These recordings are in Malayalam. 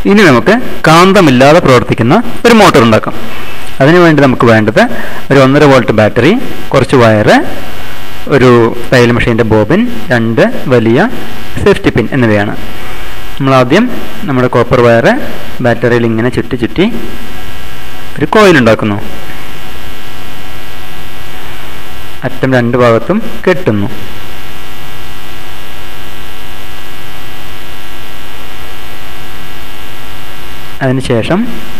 ഇനി നമുക്ക് കാന്തമില്ലാതെ പ്രവർത്തിക്കുന്ന ഒരു മോട്ടോർ ഉണ്ടാക്കാം അതിനുവേണ്ടി നമുക്ക് വേണ്ടത് ഒരു ഒന്നര വോൾട്ട് ബാറ്ററി കുറച്ച് വയറ് ഒരു തയ്യൽ മെഷീൻ്റെ ബോബിൻ രണ്ട് വലിയ സേഫ്റ്റി പിൻ എന്നിവയാണ് നമ്മൾ ആദ്യം നമ്മുടെ കോപ്പർ വയറ് ബാറ്ററിയിൽ ഇങ്ങനെ ചുറ്റി ചുറ്റി ഒരു കോയിൽ ഉണ്ടാക്കുന്നു അറ്റം രണ്ട് ഭാഗത്തും കെട്ടുന്നു അതിനുശേഷം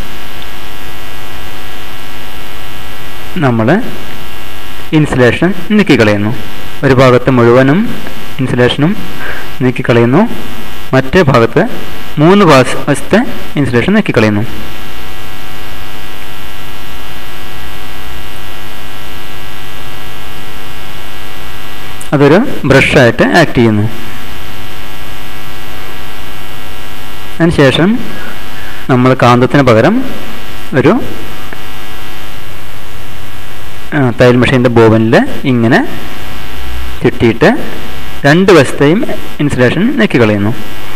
നമ്മൾ ഇൻസുലേഷൻ നീക്കിക്കളയുന്നു ഒരു ഭാഗത്ത് മുഴുവനും ഇൻസുലേഷനും നീക്കിക്കളയുന്നു മറ്റേ ഭാഗത്ത് മൂന്ന് വാസ് വശത്തെ ഇൻസുലേഷൻ നീക്കിക്കളയുന്നു അതൊരു ബ്രഷായിട്ട് ആക്ട് ചെയ്യുന്നു അതിനുശേഷം നമ്മൾ കാന്തത്തിന് പകരം ഒരു ആ, തയ്യൽ മെഷീൻ്റെ ബോബനിൽ ഇങ്ങനെ ചുറ്റിയിട്ട് രണ്ട് വശത്തെയും ഇൻസുലേഷൻ നീക്കി കളയുന്നു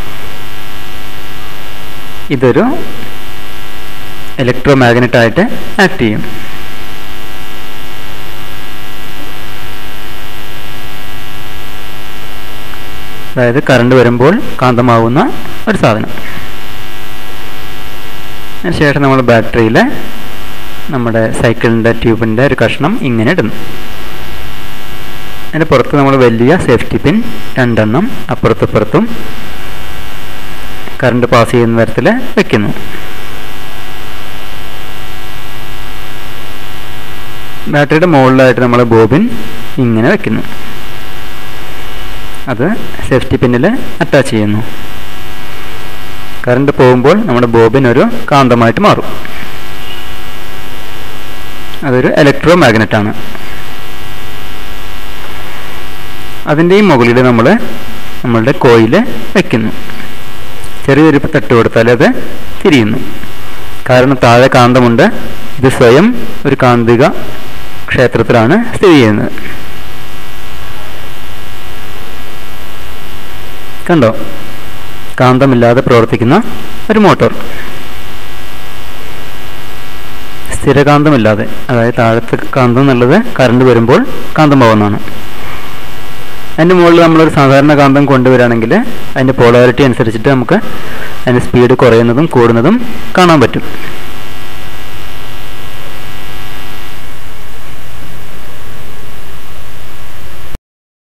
ഇതൊരു ഇലക്ട്രോ മാഗ്നറ്റായിട്ട് ആക്ട് ചെയ്യും അതായത് കറണ്ട് വരുമ്പോൾ കാന്തമാവുന്ന ഒരു സാധനം അതിനുശേഷം നമ്മൾ ബാറ്ററിയിൽ നമ്മുടെ സൈക്കിളിൻ്റെ ട്യൂബിൻ്റെ ഒരു കഷ്ണം ഇങ്ങനെ ഇടുന്നു അതിൻ്റെ പുറത്ത് നമ്മൾ വലിയ സേഫ്റ്റി പിൻ രണ്ടെണ്ണം അപ്പുറത്തുപ്പുറത്തും കറണ്ട് പാസ് ചെയ്യുന്ന തരത്തിൽ വെക്കുന്നു ബാറ്ററിയുടെ മുകളിലായിട്ട് നമ്മൾ ബോബിൻ ഇങ്ങനെ വെക്കുന്നു അത് സേഫ്റ്റി പിന്നിൽ അറ്റാച്ച് ചെയ്യുന്നു കറണ്ട് പോകുമ്പോൾ നമ്മുടെ ബോബിൻ ഒരു കാന്തമായിട്ട് മാറും അതൊരു ഇലക്ട്രോ മാഗ്നറ്റ് ആണ് അതിൻ്റെയും മുകളിൽ നമ്മൾ നമ്മളുടെ കോയിൽ വയ്ക്കുന്നു ചെറിയൊരു തട്ട് കൊടുത്താൽ അത് തിരിയുന്നു കാരണം താഴെ കാന്തമുണ്ട് ഇത് സ്വയം ഒരു കാന്തിക ക്ഷേത്രത്തിലാണ് സ്ഥിതി ചെയ്യുന്നത് കണ്ടോ കാന്തമില്ലാതെ പ്രവർത്തിക്കുന്ന ഒരു മോട്ടോർ സ്ഥിരകാന്തമില്ലാതെ അതായത് താഴത്തെ കാന്തം എന്നുള്ളത് കറണ്ട് വരുമ്പോൾ കാന്തം പോകുന്നതാണ് അതിൻ്റെ മുകളിൽ നമ്മളൊരു സാധാരണ കാന്തം കൊണ്ടുവരികയാണെങ്കിൽ അതിൻ്റെ പോളാരിറ്റി അനുസരിച്ചിട്ട് നമുക്ക് അതിൻ്റെ സ്പീഡ് കുറയുന്നതും കൂടുന്നതും കാണാൻ പറ്റും